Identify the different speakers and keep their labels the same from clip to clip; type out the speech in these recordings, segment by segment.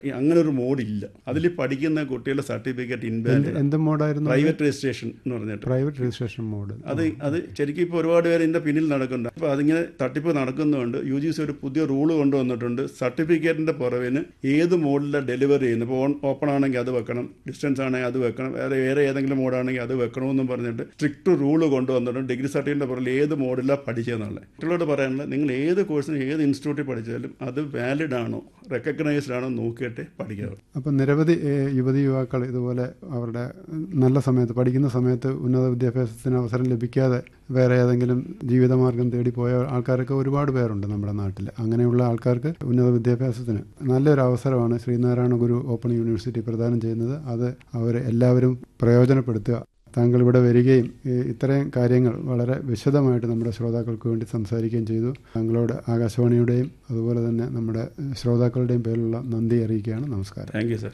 Speaker 1: ഈ അങ്ങനെ ഒരു മോഡില്ല അതിൽ പഠിക്കുന്ന കുട്ടികളുടെ സർട്ടിഫിക്കറ്റ്
Speaker 2: എന്ത്
Speaker 1: ഇൻവാലിഡ്
Speaker 2: എന്ത് മോഡായിരുന്നു
Speaker 1: പ്രൈവറ്റ് രജിസ്ട്രേഷൻ എന്ന് പറഞ്ഞിട്ട്
Speaker 2: പ്രൈവറ്റ് രജിസ്ട്രേഷൻ മോഡ്
Speaker 1: അത് അത് ശരിക്കും ഇപ്പോൾ ഒരുപാട് പേര് ഇതിന്റെ പിന്നിൽ നടക്കുന്നുണ്ട് അപ്പോൾ അതിങ്ങനെ തട്ടിപ്പ് നടക്കുന്നതുകൊണ്ട് യു ജി സി ഒരു പുതിയ റൂള് കൊണ്ടുവന്നിട്ടുണ്ട് സർട്ടിഫിക്കറ്റിന്റെ പുറവിന് ഏത് മോഡിലാണ് ഡെലിവറി ചെയ്യുന്നത് ഇപ്പോൾ ഓൺ ഓപ്പൺ ആണെങ്കിൽ അത് വെക്കണം ഡിസ്റ്റൻസ് ആണെങ്കിൽ അത് വെക്കണം വേറെ വേറെ ഏതെങ്കിലും മോഡാണെങ്കിൽ അത് വെക്കണമെന്നും പറഞ്ഞിട്ട് സ്ട്രിക്റ്റ് റൂള് കൊണ്ടുവന്നിട്ടുണ്ട് ഡിഗ്രി സർട്ടിഫിക്കറ്റിന്റെ പുറകിൽ ഏത് മോഡിലാണ് പഠിച്ചതെന്നുള്ളത് കുട്ടികളോട് പറയാനുള്ളത് നിങ്ങൾ ഏത് കോഴ്സിന് ഏത് ഇൻസ്റ്റിറ്റ്യൂട്ടിൽ പഠിച്ചാലും അത് വാലിഡ് ആണോ റെക്കഗ്നൈസ്ഡ് ആണോ നോക്കിയിട്ട് പഠിക്കാവൂ
Speaker 2: അപ്പം നിരവധി ഏഹ്, യുവതി യുവാക്കൾ ഇതുപോലെ അവരുടെ നല്ല സമയത്ത് പഠിക്കുന്ന സമയത്ത് ഉന്നത വിദ്യാഭ്യാസത്തിന് അവസരം ലഭിക്കാതെ വേറെ ഏതെങ്കിലും ജീവിതമാർഗം തേടി പോയ ആൾക്കാരൊക്കെ ഒരുപാട് പേരുണ്ട് നമ്മുടെ നാട്ടിൽ അങ്ങനെയുള്ള ആൾക്കാർക്ക് ഉന്നത വിദ്യാഭ്യാസത്തിന് നല്ലൊരു അവസരമാണ് ശ്രീനാരായണ ഗുരു ഓപ്പൺ യൂണിവേഴ്സിറ്റി പ്രദാനം ചെയ്യുന്നത് അത് അവർ എല്ലാവരും പ്രയോജനപ്പെടുത്തുക താങ്കൾ ഇവിടെ വരികയും ഈ ഇത്രയും കാര്യങ്ങൾ വളരെ വിശദമായിട്ട് നമ്മുടെ ശ്രോതാക്കൾക്ക് വേണ്ടി സംസാരിക്കുകയും ചെയ്തു താങ്കളോട് ആകാശവാണിയുടെയും അതുപോലെ തന്നെ നമ്മുടെ ശ്രോതാക്കളുടെയും പേരിലുള്ള നന്ദി അറിയിക്കുകയാണ് നമസ്കാരം
Speaker 1: thank you sir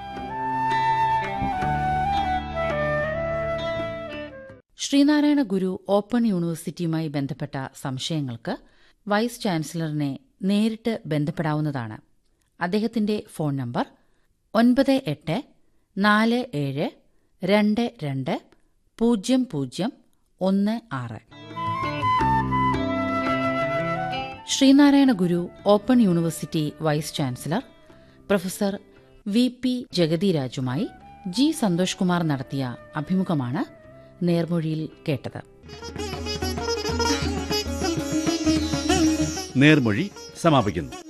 Speaker 3: Sreenarayana Guru open യൂണിവേഴ്സിറ്റിയുമായി ബന്ധപ്പെട്ട സംശയങ്ങൾക്ക് വൈസ് ചാൻസലറിനെ നേരിട്ട് ബന്ധപ്പെടാവുന്നതാണ് അദ്ദേഹത്തിന്റെ ഫോൺ നമ്പർ ഒൻപത് എട്ട് നാല് ഏഴ് രണ്ട് രണ്ട് പൂജ്യം പൂജ്യം ഒന്ന് ആറ് Sreenarayana Guru open university vice chancellor professor V P ജഗതിരാജുമായി ജി സന്തോഷ് കുമാർ നടത്തിയ അഭിമുഖമാണ് നേർമൊഴിയിൽ കേട്ടത്
Speaker 4: നേർമൊഴി സമാപിക്കുന്നു